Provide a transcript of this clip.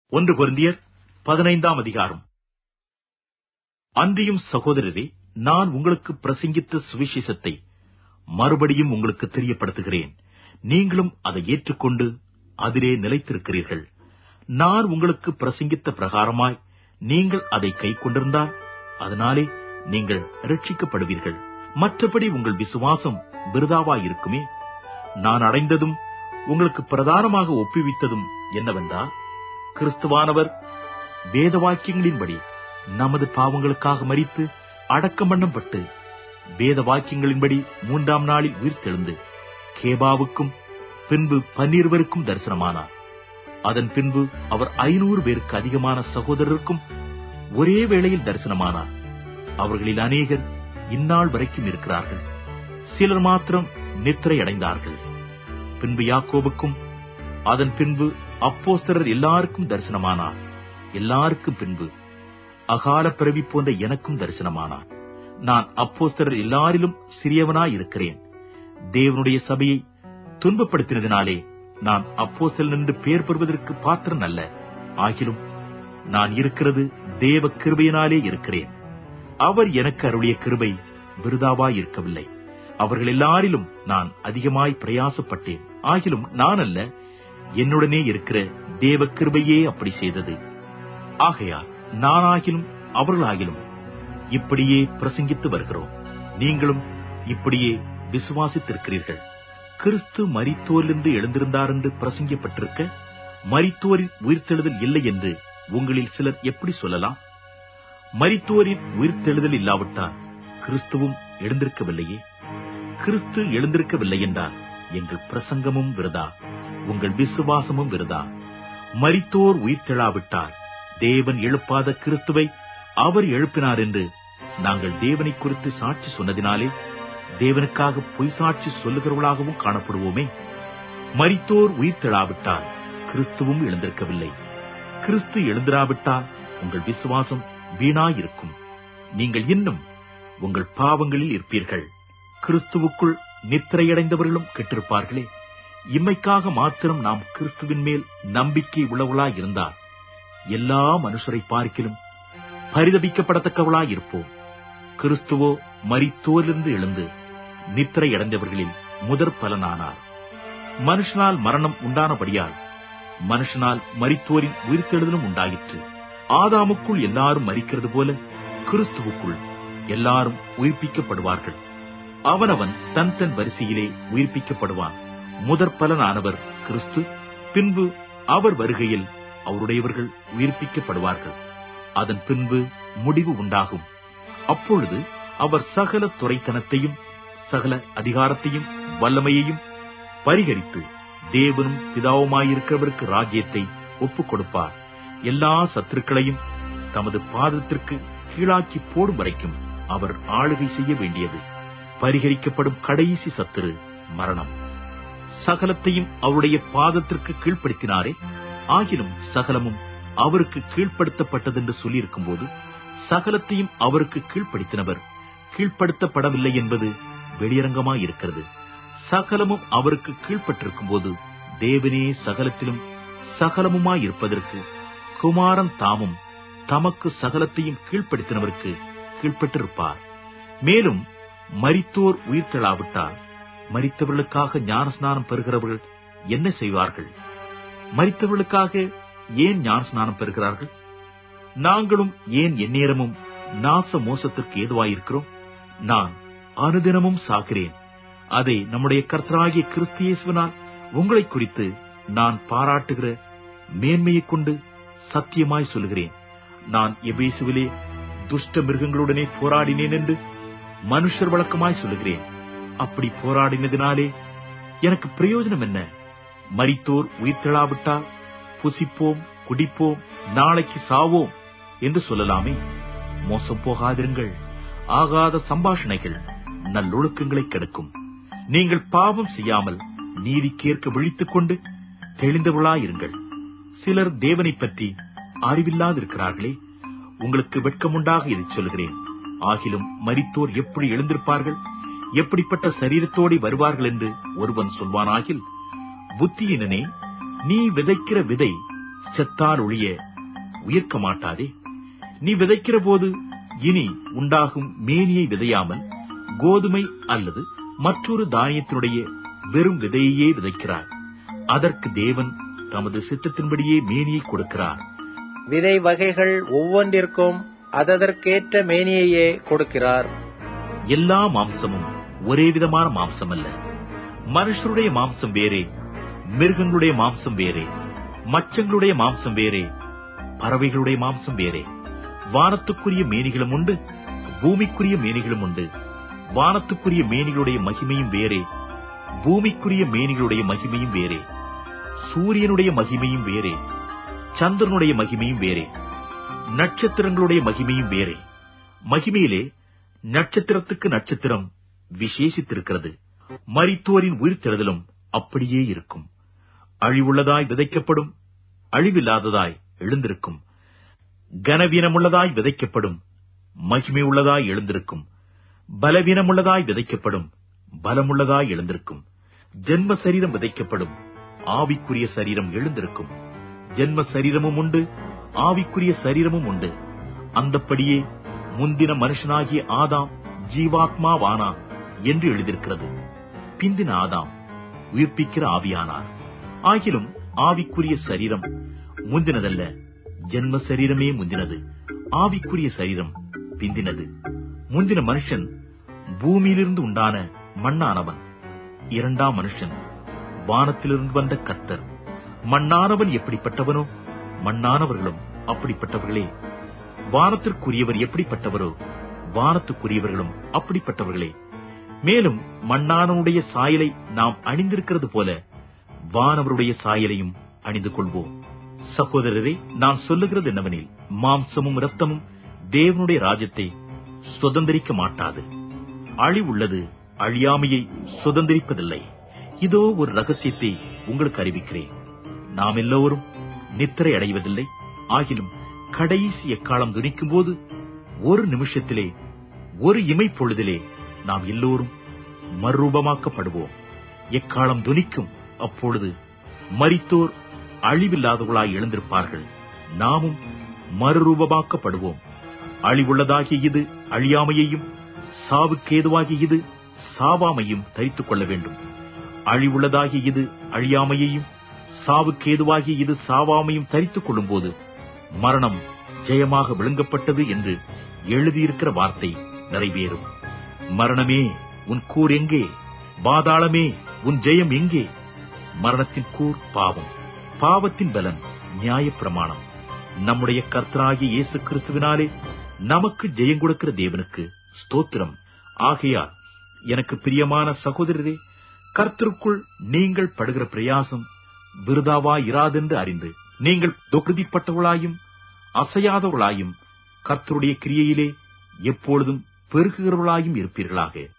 ஒன்று பொருந்தியர் பதினைந்தாம் அதிகாரம் அன்றியும் சகோதரரே நான் உங்களுக்கு பிரசங்கித்த சுவிசேஷத்தை மறுபடியும் உங்களுக்கு தெரியப்படுத்துகிறேன் நீங்களும் அதை ஏற்றுக்கொண்டு அதிலே நிலைத்திருக்கிறீர்கள் நான் உங்களுக்கு பிரசங்கித்த பிரகாரமாய் நீங்கள் அதை கை கொண்டிருந்தால் அதனாலே நீங்கள் ரட்சிக்கப்படுவீர்கள் மற்றபடி உங்கள் விசுவாசம் விருதாவாயிருக்குமே நான் அடைந்ததும் உங்களுக்கு பிரதானமாக ஒப்புவித்ததும் என்னவென்றால் கிறிஸ்துவானவர் வேத வாக்கியங்களின்படி நமது பாவங்களுக்காக மறித்து அடக்கம் பண்ணப்பட்டு வேத வாக்கியங்களின்படி மூன்றாம் நாளில் உயிர்த்தெழுந்து கேபாவுக்கும் பின்பு பன்னிருவருக்கும் தரிசனமானார் அதன் பின்பு அவர் ஐநூறு பேருக்கு அதிகமான சகோதரருக்கும் ஒரே வேளையில் தரிசனமானார் அவர்களில் அநேகர் இந்நாள் வரைக்கும் இருக்கிறார்கள் சிலர் மாத்திரம் நித்திரை அடைந்தார்கள் பின்பு யாக்கோபுக்கும் அதன் பின்பு அப்போஸ்தரர் எல்லாருக்கும் தரிசனமானார் எல்லாருக்கும் பின்பு அகால பிறவி போன்ற எனக்கும் தரிசனமானார் நான் அப்போஸ்தரர் எல்லாரிலும் சிறியவனாய் இருக்கிறேன் தேவனுடைய சபையை துன்பப்படுத்தினதினாலே நான் அப்போஸ்தலன் என்று பெயர் பெறுவதற்கு பாத்திரன் அல்ல ஆகிலும் நான் இருக்கிறது தேவ கிருபையினாலே இருக்கிறேன் அவர் எனக்கு அருளிய கிருபை விருதாவாய் இருக்கவில்லை அவர்கள் எல்லாரிலும் நான் அதிகமாய் பிரயாசப்பட்டேன் ஆகிலும் நான் அல்ல என்னுடனே இருக்கிற தேவ கிருபையே அப்படி செய்தது ஆகையால் நானாகிலும் அவர்களாகிலும் இப்படியே பிரசங்கித்து வருகிறோம் நீங்களும் இப்படியே விசுவாசித்திருக்கிறீர்கள் கிறிஸ்து மரித்தோரிலிருந்து எழுந்திருந்தார் என்று பிரசங்கப்பட்டிருக்க மரித்தோரின் உயிர்த்தெழுதல் இல்லை என்று உங்களில் சிலர் எப்படி சொல்லலாம் மரித்தோரின் உயிர்த்தெழுதல் இல்லாவிட்டால் கிறிஸ்துவும் எழுந்திருக்கவில்லையே கிறிஸ்து எழுந்திருக்கவில்லை என்றால் எங்கள் பிரசங்கமும் விருதா உங்கள் விசுவாசமும் விருதா மரித்தோர் உயிர்த்தெழாவிட்டால் தேவன் எழுப்பாத கிறிஸ்துவை அவர் எழுப்பினார் என்று நாங்கள் தேவனை குறித்து சாட்சி சொன்னதினாலே தேவனுக்காக பொய் சாட்சி சொல்லுகிறவர்களாகவும் காணப்படுவோமே மரித்தோர் உயிர்த்தெழாவிட்டால் கிறிஸ்துவும் எழுந்திருக்கவில்லை கிறிஸ்து எழுந்திராவிட்டால் உங்கள் விசுவாசம் வீணாயிருக்கும் நீங்கள் இன்னும் உங்கள் பாவங்களில் இருப்பீர்கள் கிறிஸ்துவுக்குள் நித்திரையடைந்தவர்களும் கெட்டிருப்பார்களே இம்மைக்காக மாத்திரம் நாம் கிறிஸ்துவின் மேல் நம்பிக்கை உள்ளவர்களாயிருந்தால் எல்லா மனுஷரை பார்க்கிலும் பரிதபிக்கப்படத்தக்கவளாயிருப்போம் கிறிஸ்துவோ மரித்தோரிலிருந்து எழுந்து நித்திரை அடைந்தவர்களில் முதற் பலனானார் மனுஷனால் மரணம் உண்டானபடியால் மனுஷனால் மரித்தோரின் உயிர்த்தெழுதலும் உண்டாயிற்று ஆதாமுக்குள் எல்லாரும் மறிக்கிறது போல கிறிஸ்துவுக்குள் எல்லாரும் உயிர்ப்பிக்கப்படுவார்கள் அவனவன் தன் தன் வரிசையிலே உயிர்ப்பிக்கப்படுவான் முதற் பலனானவர் கிறிஸ்து பின்பு அவர் வருகையில் அவருடையவர்கள் உயிர்ப்பிக்கப்படுவார்கள் அதன் பின்பு முடிவு உண்டாகும் அப்பொழுது அவர் சகல துறைத்தனத்தையும் சகல அதிகாரத்தையும் வல்லமையையும் பரிகரித்து தேவனும் பிதாவுமாயிருக்கிறவருக்கு ராஜ்யத்தை ஒப்புக் கொடுப்பார் எல்லா சத்துருக்களையும் தமது பாதத்திற்கு கீழாக்கி போடும் வரைக்கும் அவர் ஆளுகை செய்ய வேண்டியது பரிகரிக்கப்படும் கடைசி சத்துரு மரணம் சகலத்தையும் அவருடைய பாதத்திற்கு கீழ்ப்படுத்தினாரே ஆகிலும் சகலமும் அவருக்கு கீழ்ப்படுத்தப்பட்டதென்று சொல்லியிருக்கும் போது சகலத்தையும் அவருக்கு கீழ்ப்படுத்தினவர் கீழ்ப்படுத்தப்படவில்லை என்பது வெளியரங்கமாயிருக்கிறது சகலமும் அவருக்கு கீழ்ப்பட்டிருக்கும் போது தேவனே சகலத்திலும் சகலமுமாயிருப்பதற்கு குமாரன் தாமும் தமக்கு சகலத்தையும் கீழ்ப்படுத்தினவருக்கு கீழ்ப்பட்டிருப்பார் மேலும் மரித்தோர் உயிர்த்தெழாவிட்டால் மரித்தவர்களுக்காக ஞானஸ்நானம் பெறுகிறவர்கள் என்ன செய்வார்கள் மரித்தவர்களுக்காக ஏன் ஞானஸ்நானம் பெறுகிறார்கள் நாங்களும் ஏன் எந்நேரமும் நாச மோசத்திற்கு ஏதுவாயிருக்கிறோம் நான் அனுதினமும் சாகிறேன் அதை நம்முடைய கர்த்தராகிய கிறிஸ்தியேசுவனால் உங்களை குறித்து நான் பாராட்டுகிற மேன்மையைக் கொண்டு சத்தியமாய் சொல்கிறேன் நான் எபேசுவிலே துஷ்ட மிருகங்களுடனே போராடினேன் என்று மனுஷர் வழக்கமாய் சொல்லுகிறேன் அப்படி போராடினதினாலே எனக்கு பிரயோஜனம் என்ன மரித்தோர் உயிர்த்தெழாவிட்டால் புசிப்போம் குடிப்போம் நாளைக்கு சாவோம் என்று சொல்லலாமே மோசம் போகாதிருங்கள் ஆகாத சம்பாஷணைகள் நல்லொழுக்கங்களை கெடுக்கும் நீங்கள் பாவம் செய்யாமல் நீதிக்கேற்க விழித்துக் கொண்டு தெளிந்தவர்களாயிருங்கள் சிலர் தேவனைப் பற்றி அறிவில்லாதிருக்கிறார்களே உங்களுக்கு வெட்கமுண்டாக இதைச் சொல்கிறேன் ஆகிலும் மரித்தோர் எப்படி எழுந்திருப்பார்கள் எப்படிப்பட்ட சரீரத்தோடு வருவார்கள் என்று ஒருவன் சொல்வானாகில் புத்தியினனே நீ விதைக்கிற விதை செத்தால் ஒழிய உயிர்க்க மாட்டாதே நீ விதைக்கிற போது இனி உண்டாகும் மேனியை விதையாமல் கோதுமை அல்லது மற்றொரு தானியத்தினுடைய வெறும் விதையையே விதைக்கிறார் அதற்கு தேவன் தமது சித்தத்தின்படியே மேனியை கொடுக்கிறார் விதை வகைகள் ஒவ்வொன்றிற்கும் அததற்கேற்ற மேனியையே கொடுக்கிறார் எல்லா மாம்சமும் ஒரே விதமான மாம்சம் அல்ல மனுஷருடைய மாம்சம் வேறே மிருகங்களுடைய மாம்சம் வேறே மச்சங்களுடைய மாம்சம் வேறே பறவைகளுடைய மாம்சம் வேறே வானத்துக்குரிய மேனிகளும் உண்டு பூமிக்குரிய மேனிகளும் உண்டு வானத்துக்குரிய மேனிகளுடைய மகிமையும் வேறே பூமிக்குரிய மேனிகளுடைய மகிமையும் வேறே சூரியனுடைய மகிமையும் வேறே சந்திரனுடைய மகிமையும் வேறே நட்சத்திரங்களுடைய மகிமையும் வேறே மகிமையிலே நட்சத்திரத்துக்கு நட்சத்திரம் விசேஷித்திருக்கிறது மரித்தோரின் உயிர்த்தெழுதலும் அப்படியே இருக்கும் அழிவுள்ளதாய் விதைக்கப்படும் அழிவில்லாததாய் எழுந்திருக்கும் கனவீனமுள்ளதாய் விதைக்கப்படும் மகிமை உள்ளதாய் எழுந்திருக்கும் பலவீனமுள்ளதாய் விதைக்கப்படும் பலமுள்ளதாய் எழுந்திருக்கும் ஜென்ம சரீரம் விதைக்கப்படும் ஆவிக்குரிய சரீரம் எழுந்திருக்கும் ஜென்ம சரீரமும் உண்டு ஆவிக்குரிய சரீரமும் உண்டு அந்தப்படியே முந்தின மனுஷனாகிய ஆதாம் ஜீவாத்மாவானா என்று எழுதியிருக்கிறது பிந்தின ஆதாம் உயிர்ப்பிக்கிற ஆவியானார் ஆகிலும் ஆவிக்குரிய சரீரம் முந்தினதல்ல ஜென்ம சரீரமே முந்தினது ஆவிக்குரிய சரீரம் பிந்தினது முந்தின மனுஷன் பூமியிலிருந்து உண்டான மண்ணானவன் இரண்டாம் மனுஷன் வானத்திலிருந்து வந்த கர்த்தர் மண்ணானவன் எப்படிப்பட்டவனோ மண்ணானவர்களும் அப்படிப்பட்டவர்களே வானத்திற்குரியவர் எப்படிப்பட்டவரோ வானத்துக்குரியவர்களும் அப்படிப்பட்டவர்களே மேலும் மண்ணானவனுடைய சாயலை நாம் அணிந்திருக்கிறது போல வானவருடைய சாயலையும் அணிந்து கொள்வோம் சகோதரரே நான் சொல்லுகிறது என்னவெனில் மாம்சமும் இரத்தமும் தேவனுடைய ராஜ்யத்தை சுதந்திரிக்க மாட்டாது அழிவுள்ளது அழியாமையை சுதந்திரிப்பதில்லை இதோ ஒரு ரகசியத்தை உங்களுக்கு அறிவிக்கிறேன் நாம் எல்லோரும் நித்திரை அடைவதில்லை ஆகிலும் கடைசி எக்காலம் துணிக்கும் போது ஒரு நிமிஷத்திலே ஒரு இமை பொழுதிலே நாம் எல்லோரும் மறுரூபமாக்கப்படுவோம் எக்காலம் துணிக்கும் அப்பொழுது மரித்தோர் அழிவில்லாதவர்களாய் எழுந்திருப்பார்கள் நாமும் மறுரூபமாக்கப்படுவோம் அழிவுள்ளதாகிய இது அழியாமையையும் சாவுக்கேதுவாகிய இது சாவாமையும் தரித்துக் கொள்ள வேண்டும் அழிவுள்ளதாகிய இது அழியாமையையும் சாவுக்கேதுவாகிய இது சாவாமையும் தரித்துக் கொள்ளும் போது மரணம் ஜெயமாக விழுங்கப்பட்டது என்று எழுதியிருக்கிற வார்த்தை நிறைவேறும் மரணமே உன் கூர் எங்கே பாதாளமே உன் ஜெயம் எங்கே மரணத்தின் கூர் பாவம் பாவத்தின் பலன் நியாயப்பிரமாணம் நம்முடைய கர்த்தராகிய இயேசு கிறிஸ்துவினாலே நமக்கு ஜெயம் கொடுக்கிற தேவனுக்கு ஸ்தோத்திரம் ஆகையால் எனக்கு பிரியமான சகோதரரே கர்த்தருக்குள் நீங்கள் படுகிற பிரயாசம் விருதாவாயிராதென்று அறிந்து நீங்கள் துகிருதிப்பட்டவளாயும் அசையாதவளாயும் கர்த்தருடைய கிரியையிலே எப்பொழுதும் பெருகுகிறவளாயும் இருப்பீர்களாக